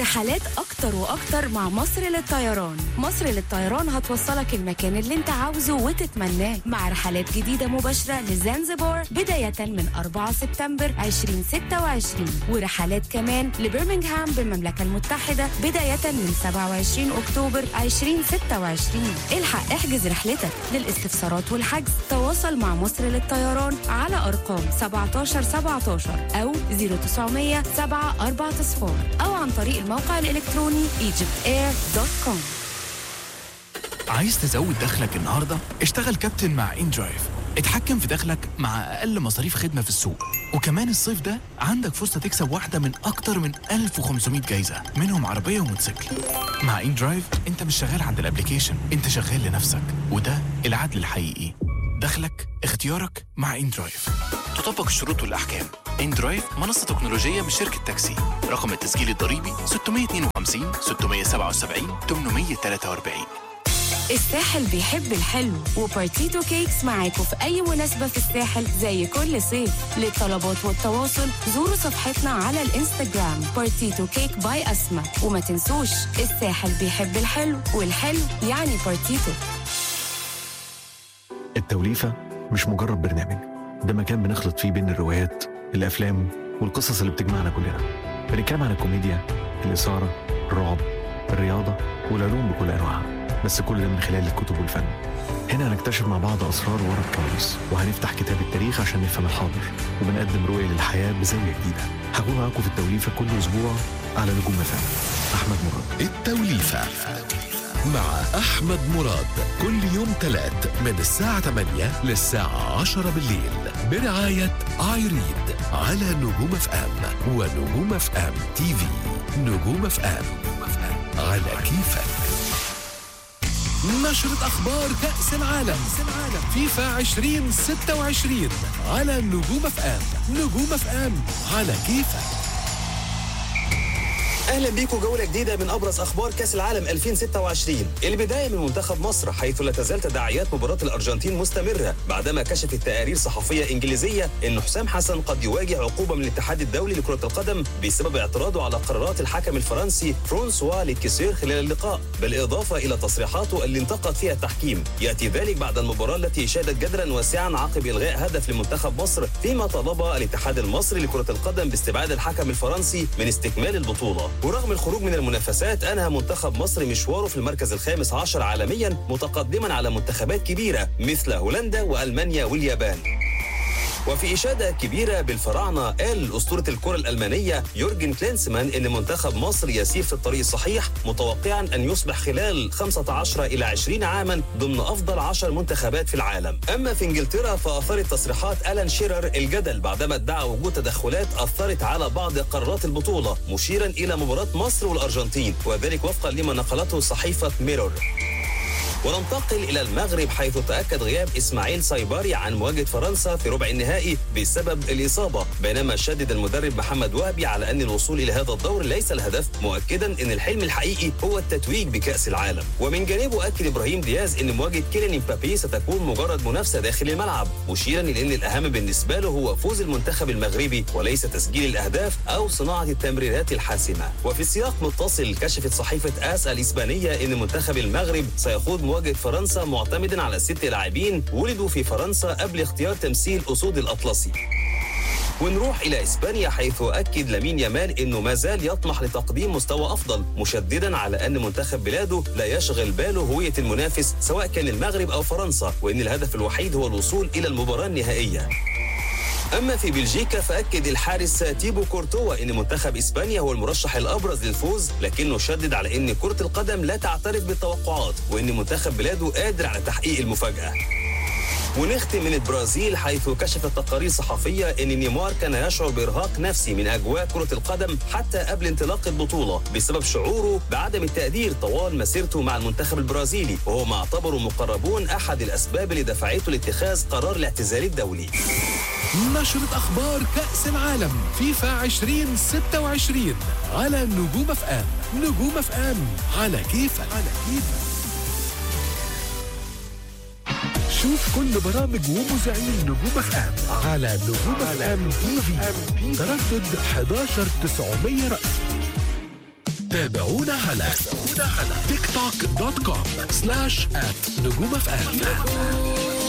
رحلات أكتر وأكتر مع مصر للطيران مصر للطيران هتوصلك المكان اللي انت عاوزه وتتمناه مع رحلات جديدة مباشرة لزنزبار بداية من 4 سبتمبر 2026 ورحلات كمان لبرمنغهام بالمملكة المتحدة بداية من 27 أكتوبر 2026 الحق احجز رحلتك للاستفسارات والحجز تواصل مع مصر للطيران على أرقام 17 17 أو 0900 7 4 صفار أو عن طريق الموقع الإلكتروني egyptair.com عايز تزود دخلك النهارده؟ اشتغل كابتن مع ان درايف اتحكم في دخلك مع اقل مصاريف خدمه في السوق وكمان الصيف ده عندك فرصه تكسب واحده من اكتر من 1500 جايزه منهم عربيه وموتوسيكل مع ان درايف انت مش شغال عند الابليكيشن انت شغال لنفسك وده العدل الحقيقي دخلك اختيارك مع ان درايف تطبق الشروط والاحكام ان درايف منصه تكنولوجيه من شركه تاكسي رقم التسجيل الضريبي 652 677 843 الساحل بيحب الحلو وبارتيتو كيكس معاكم في أي مناسبة في الساحل زي كل صيف للطلبات والتواصل زوروا صفحتنا على الانستجرام بارتيتو كيك باي أسما وما تنسوش الساحل بيحب الحلو والحلو يعني بارتيتو التوليفة مش مجرد برنامج ده مكان بنخلط فيه بين الروايات الأفلام والقصص اللي بتجمعنا كلنا بنتكلم عن الكوميديا الإثارة الرعب الرياضة والعلوم بكل أنواعها بس كل ده من خلال الكتب والفن هنا هنكتشف مع بعض أسرار ورا الكواليس وهنفتح كتاب التاريخ عشان نفهم الحاضر وبنقدم رؤية للحياة بزاوية جديدة هكون معاكم في التوليفة كل أسبوع على نجوم فن أحمد مراد التوليفة مع أحمد مراد كل يوم تلات من الساعة 8 للساعة 10 بالليل برعاية ايريد على نجوم اف ام ونجوم اف ام تي في نجوم اف ام على كيفك نشرة أخبار كأس العالم فيفا 2026 على نجوم اف ام نجوم اف ام على كيفك اهلا بيكم جوله جديده من ابرز اخبار كاس العالم 2026 البدايه من منتخب مصر حيث لا تزال تداعيات مباراه الارجنتين مستمره بعدما كشفت تقارير صحفيه انجليزيه ان حسام حسن قد يواجه عقوبه من الاتحاد الدولي لكره القدم بسبب اعتراضه على قرارات الحكم الفرنسي فرانسوا ليكيسير خلال اللقاء بالاضافه الى تصريحاته اللي انتقد فيها التحكيم ياتي ذلك بعد المباراه التي شهدت جدلا واسعا عقب الغاء هدف لمنتخب مصر فيما طلب الاتحاد المصري لكره القدم باستبعاد الحكم الفرنسي من استكمال البطوله ورغم الخروج من المنافسات انهى منتخب مصر مشواره في المركز الخامس عشر عالميا متقدما على منتخبات كبيره مثل هولندا والمانيا واليابان وفي إشادة كبيرة بالفراعنة قال أسطورة الكرة الألمانية يورجن كلينسمان إن منتخب مصر يسير في الطريق الصحيح متوقعا أن يصبح خلال 15 إلى 20 عاما ضمن أفضل 10 منتخبات في العالم أما في إنجلترا فأثارت تصريحات ألان شيرر الجدل بعدما ادعى وجود تدخلات أثرت على بعض قرارات البطولة مشيرا إلى مباراة مصر والأرجنتين وذلك وفقا لما نقلته صحيفة ميرور وننتقل إلى المغرب حيث تأكد غياب إسماعيل سايباري عن مواجهة فرنسا في ربع النهائي بسبب الإصابة بينما شدد المدرب محمد وهبي على أن الوصول إلى هذا الدور ليس الهدف مؤكدا أن الحلم الحقيقي هو التتويج بكأس العالم ومن جانبه أكد إبراهيم دياز أن مواجهة كيليان امبابي ستكون مجرد منافسة داخل الملعب مشيرا إلى أن الأهم بالنسبة له هو فوز المنتخب المغربي وليس تسجيل الأهداف أو صناعة التمريرات الحاسمة وفي السياق متصل كشفت صحيفة آس الإسبانية أن منتخب المغرب سيخوض مواجهة فرنسا معتمدا على ست لاعبين ولدوا في فرنسا قبل اختيار تمثيل أسود الأطلسي ونروح إلى إسبانيا حيث أكد لامين يامال أنه ما زال يطمح لتقديم مستوى أفضل مشددا على أن منتخب بلاده لا يشغل باله هوية المنافس سواء كان المغرب أو فرنسا وأن الهدف الوحيد هو الوصول إلى المباراة النهائية أما في بلجيكا فأكد الحارس تيبو كورتوا أن منتخب إسبانيا هو المرشح الأبرز للفوز لكنه شدد على أن كرة القدم لا تعترف بالتوقعات وأن منتخب بلاده قادر على تحقيق المفاجأة ونختم من البرازيل حيث كشفت تقارير صحفية أن نيمار كان يشعر بإرهاق نفسي من أجواء كرة القدم حتى قبل انطلاق البطولة بسبب شعوره بعدم التقدير طوال مسيرته مع المنتخب البرازيلي وهو ما اعتبره مقربون أحد الأسباب اللي دفعته لاتخاذ قرار الاعتزال الدولي نشرة أخبار كأس العالم فيفا 2026 على نجوم اف ام نجوم اف ام على كيفك على كيفك شوف كل برامج ومذيعين نجوم اف ام على نجوم اف ام تي في تردد 11 900 رأس تابعونا على تيك توك دوت كوم سلاش ات نجوم اف ام